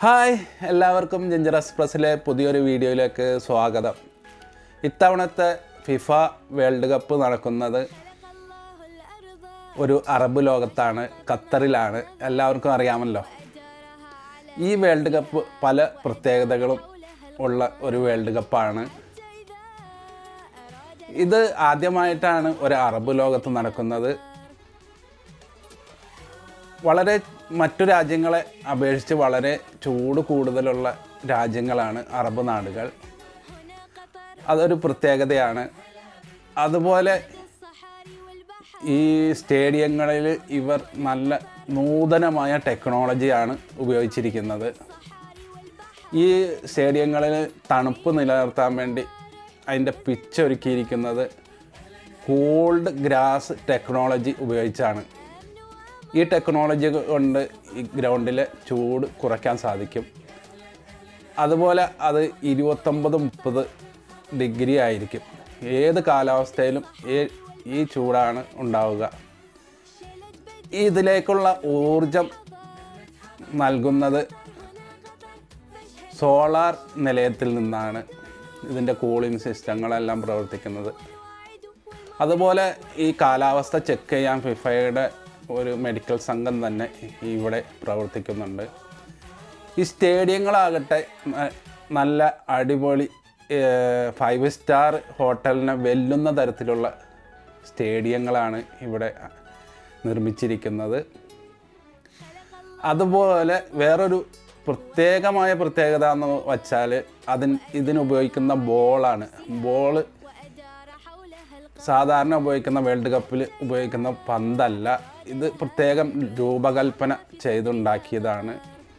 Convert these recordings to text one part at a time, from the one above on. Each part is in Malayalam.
ഹായ് എല്ലാവർക്കും ജഞ്ചർ എക്സ്പ്രസ്സിലെ പുതിയൊരു വീഡിയോയിലേക്ക് സ്വാഗതം ഇത്തവണത്തെ ഫിഫ വേൾഡ് കപ്പ് നടക്കുന്നത് ഒരു അറബ് ലോകത്താണ് ഖത്തറിലാണ് എല്ലാവർക്കും അറിയാമല്ലോ ഈ വേൾഡ് കപ്പ് പല പ്രത്യേകതകളും ഉള്ള ഒരു വേൾഡ് കപ്പാണ് ഇത് ആദ്യമായിട്ടാണ് ഒരു അറബ് ലോകത്ത് നടക്കുന്നത് വളരെ മറ്റു രാജ്യങ്ങളെ അപേക്ഷിച്ച് വളരെ ചൂട് കൂടുതലുള്ള രാജ്യങ്ങളാണ് അറബ് നാടുകൾ അതൊരു പ്രത്യേകതയാണ് അതുപോലെ ഈ സ്റ്റേഡിയങ്ങളിൽ ഇവർ നല്ല നൂതനമായ ടെക്നോളജിയാണ് ഉപയോഗിച്ചിരിക്കുന്നത് ഈ സ്റ്റേഡിയങ്ങളിൽ തണുപ്പ് നിലനിർത്താൻ വേണ്ടി അതിൻ്റെ പിച്ച് ഒരുക്കിയിരിക്കുന്നത് കൂൾഡ് ഗ്രാസ് ടെക്നോളജി ഉപയോഗിച്ചാണ് ഈ ടെക്നോളജി കൊണ്ട് ഈ ഗ്രൗണ്ടിലെ ചൂട് കുറയ്ക്കാൻ സാധിക്കും അതുപോലെ അത് ഇരുപത്തൊമ്പത് മുപ്പത് ഡിഗ്രി ആയിരിക്കും ഏത് കാലാവസ്ഥയിലും ഈ- ഈ ചൂടാണ് ഉണ്ടാവുക ഇതിലേക്കുള്ള ഊർജം നൽകുന്നത് സോളാർ നിലയത്തിൽ നിന്നാണ് ഇതിൻ്റെ കൂളിംഗ് സിസ്റ്റങ്ങളെല്ലാം പ്രവർത്തിക്കുന്നത് അതുപോലെ ഈ കാലാവസ്ഥ ചെക്ക് ചെയ്യാൻ ഫിഫയുടെ ഒരു മെഡിക്കൽ സംഘം തന്നെ ഇവിടെ പ്രവർത്തിക്കുന്നുണ്ട് ഈ സ്റ്റേഡിയങ്ങളാകട്ടെ ന- നല്ല അടിപൊളി ഫൈവ് സ്റ്റാർ ഹോട്ടലിനെ വെല്ലുന്ന തരത്തിലുള്ള സ്റ്റേഡിയങ്ങളാണ് ഇവിടെ നിർമ്മിച്ചിരിക്കുന്നത് അതുപോലെ വേറൊരു പ്രത്യേകമായ പ്രത്യേകത എന്ന് വച്ചാൽ അതിന് ഇതിനുപയോഗിക്കുന്ന ബോളാണ് ബോള് സാധാരണ ഉപയോഗിക്കുന്ന വേൾഡ് കപ്പിൽ ഉപയോഗിക്കുന്ന പന്തല്ല ഇത് പ്രത്യേകം രൂപകൽപ്പന ചെയ്തുണ്ടാക്കിയതാണ്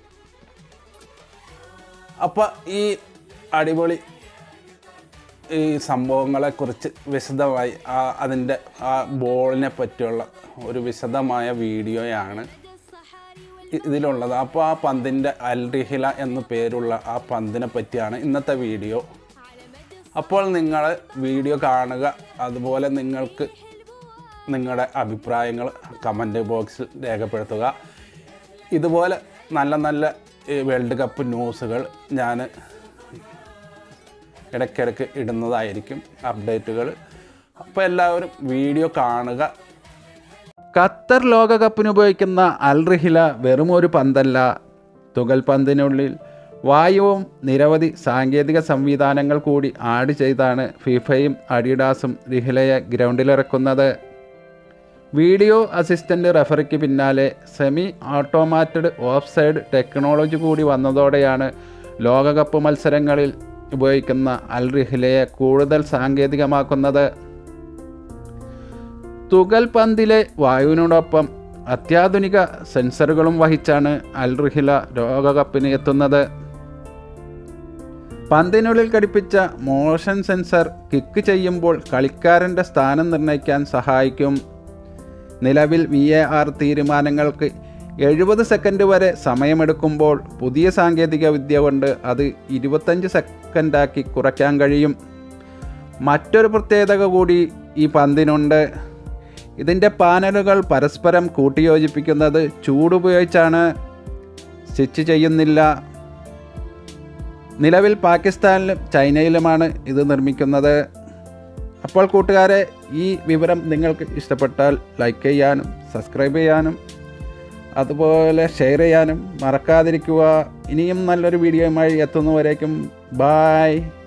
അപ്പോൾ ഈ അടിപൊളി ഈ സംഭവങ്ങളെക്കുറിച്ച് വിശദമായി ആ അതിൻ്റെ ആ ബോളിനെ പറ്റിയുള്ള ഒരു വിശദമായ വീഡിയോയാണ് ഇ- ഇതിലുള്ളത് അപ്പോൾ ആ പന്തിൻ്റെ അൽറിഹില എന്നു പേരുള്ള ആ പന്തിനെ പറ്റിയാണ് ഇന്നത്തെ വീഡിയോ അപ്പോൾ നിങ്ങൾ വീഡിയോ കാണുക അതുപോലെ നിങ്ങൾക്ക് നിങ്ങളുടെ അഭിപ്രായങ്ങൾ കമൻറ്റ് ബോക്സിൽ രേഖപ്പെടുത്തുക ഇതുപോലെ നല്ല നല്ല ഈ വേൾഡ് കപ്പ് ന്യൂസുകൾ ഞാൻ ഇടയ്ക്കിടയ്ക്ക് ഇടുന്നതായിരിക്കും അപ്ഡേറ്റുകൾ അപ്പോൾ എല്ലാവരും വീഡിയോ കാണുക ഖത്തർ ലോകകപ്പിന് ഉപയോഗിക്കുന്ന അൽ റിഹില വെറും ഒരു പന്തല്ല തുകൽ പന്തിനുള്ളിൽ വായുവും നിരവധി സാങ്കേതിക സംവിധാനങ്ങൾ കൂടി ആഡ് ചെയ്താണ് ഫിഫയും അഡിഡാസും റിഹിലയെ ഗ്രൗണ്ടിലിറക്കുന്നത് വീഡിയോ അസിസ്റ്റൻ്റ് റെഫറിക്ക് പിന്നാലെ semi automated offside technology കൂടി വന്നതോടെയാണ് ലോകകപ്പ് മത്സരങ്ങളിൽ ഉപയോഗിക്കുന്ന അൽ റിഹിലയെ കൂടുതൽ സാങ്കേതികമാക്കുന്നത് തുകൽ പന്തിലെ വായുവിനോടൊപ്പം അത്യാധുനിക സെൻസറുകളും വഹിച്ചാണ് അൽ റിഹില ലോകകപ്പിന് എത്തുന്നത് പന്തിനുള്ളിൽ ഘടിപ്പിച്ച മോഷൻ സെൻസർ കിക്ക് ചെയ്യുമ്പോൾ കളിക്കാരൻ്റെ സ്ഥാനം നിർണ്ണയിക്കാൻ സഹായിക്കും നിലവിൽ വി എ ആർ തീരുമാനങ്ങൾക്ക് എഴുപത് സെക്കൻഡ് വരെ സമയമെടുക്കുമ്പോൾ പുതിയ സാങ്കേതിക വിദ്യ കൊണ്ട് അത് ഇരുപത്തഞ്ച് സെക്കൻഡാക്കി കുറയ്ക്കാൻ കഴിയും മറ്റൊരു പ്രത്യേകത കൂടി ഈ പന്തിനുണ്ട് ഇതിൻ്റെ പാനലുകൾ പരസ്പരം കൂട്ടിയോജിപ്പിക്കുന്നത് ചൂടുപയോഗിച്ചാണ് സ്റ്റിച്ച് ചെയ്യുന്നില്ല നിലവിൽ പാകിസ്ഥാനിലും ചൈനയിലുമാണ് ഇത് നിർമ്മിക്കുന്നത് അപ്പോൾ കൂട്ടുകാരെ ഈ വിവരം നിങ്ങൾക്ക് ഇഷ്ടപ്പെട്ടാൽ ലൈക്ക് ചെയ്യാനും സബ്സ്ക്രൈബ് ചെയ്യാനും അതുപോലെ ഷെയർ ചെയ്യാനും മറക്കാതിരിക്കുക ഇനിയും നല്ലൊരു വീഡിയോയുമായി എത്തുന്നവരേക്കും ബായ്